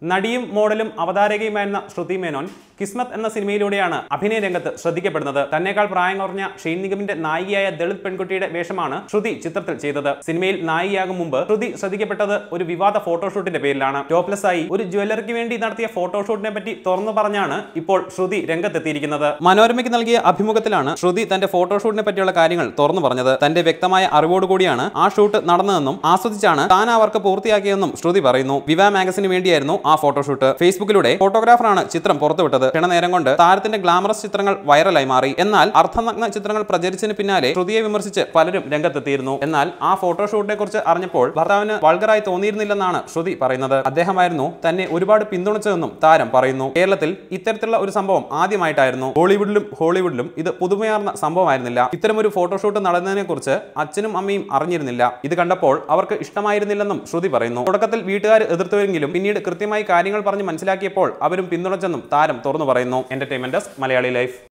നടിയും മോഡലും അവതാരകയുമായിരുന്ന ശ്രുതി മേനോൻ കിസ്മത്ത് എന്ന സിനിമയിലൂടെയാണ് അഭിനയ രംഗത്ത് ശ്രദ്ധിക്കപ്പെടുന്നത് തന്നെക്കാൾ പ്രായം കുറഞ്ഞ ഷെയ്ൻ നിഗമിന്റെ നായികയായ ദളിത് പെൺകുട്ടിയുടെ വേഷമാണ് ശ്രുതി ചിത്രത്തിൽ ചെയ്തത് സിനിമയിൽ നായികയാകും മുമ്പ് ശ്രുതി ശ്രദ്ധിക്കപ്പെട്ടത് ഒരു വിവാദ ഫോട്ടോഷൂട്ടിന്റെ പേരിലാണ് ടോപ്ലെസ് ആയി ഒരു ജ്വല്ലറിക്ക് വേണ്ടി നടത്തിയ ഫോട്ടോഷൂട്ടിനെ പറ്റി തുറന്നു പറഞ്ഞാണ് ഇപ്പോൾ ശ്രുതി രംഗത്തെത്തിയിരിക്കുന്നത് മനോരമയ്ക്ക് നൽകിയ അഭിമുഖത്തിലാണ് ശ്രുതി തന്റെ ഫോട്ടോഷൂട്ടിനെ പറ്റിയുള്ള കാര്യങ്ങൾ തുറന്നു പറഞ്ഞത് തന്റെ വ്യക്തമായ അറിവോടുകൂടിയാണ് ആ ഷൂട്ട് നടന്നതെന്നും ആസ്വദിച്ചാണ് താൻ ആ വർക്ക് പൂർത്തിയാക്കിയതെന്നും ശ്രുതി പറയുന്നു വിവാ മാഗസിന് വേണ്ടിയായിരുന്നു ആ ഫോട്ടോഷൂട്ട് ഫേസ്ബുക്കിലൂടെ ഫോട്ടോഗ്രാഫറാണ് ചിത്രം പുറത്തുവിട്ടത് ക്ഷണനേരം കൊണ്ട് താരത്തിന്റെ ഗ്ലാമറസ് ചിത്രങ്ങൾ വൈറലായി മാറി എന്നാൽ അർത്ഥനഗ്ന ചിത്രങ്ങൾ പ്രചരിച്ചതിന് പിന്നാലെ ശ്രുതിയെ വിമർശിച്ച് പലരും രംഗത്തെത്തിയിരുന്നു എന്നാൽ ആ ഫോട്ടോഷൂട്ടിനെ കുറിച്ച് അറിഞ്ഞപ്പോൾ ഭർത്താവിന് വൾഗറായി തോന്നിയിരുന്നില്ലെന്നാണ് ശ്രുതി പറയുന്നത് അദ്ദേഹമായിരുന്നു തന്നെ ഒരുപാട് പിന്തുണച്ചതെന്നും താരം പറയുന്നു കേരളത്തിൽ ഇത്തരത്തിലുള്ള ഒരു സംഭവം ആദ്യമായിട്ടായിരുന്നു ബോളിവുഡിലും ഹോളിവുഡിലും ഇത് പുതുമയാർന്ന സംഭവമായിരുന്നില്ല ഇത്തരമൊരു ഫോട്ടോഷൂട്ട് നടന്നതിനെ കുറിച്ച് അച്ഛനും അമ്മയും അറിഞ്ഞിരുന്നില്ല ഇത് കണ്ടപ്പോൾ അവർക്ക് ഇഷ്ടമായിരുന്നില്ലെന്നും ശ്രുതി പറയുന്നു തുടക്കത്തിൽ വീട്ടുകാർ എതിർത്തുവെങ്കിലും പിന്നീട് കൃത്യമായി കാര്യങ്ങൾ പറഞ്ഞ് മനസ്സിലാക്കിയപ്പോൾ അവരും പിന്തുണച്ചെന്നും താരം തുറന്നു പറയുന്നു എന്റർടൈൻമെന്റ് ഡെസ്ക് മലയാളി ലൈഫ്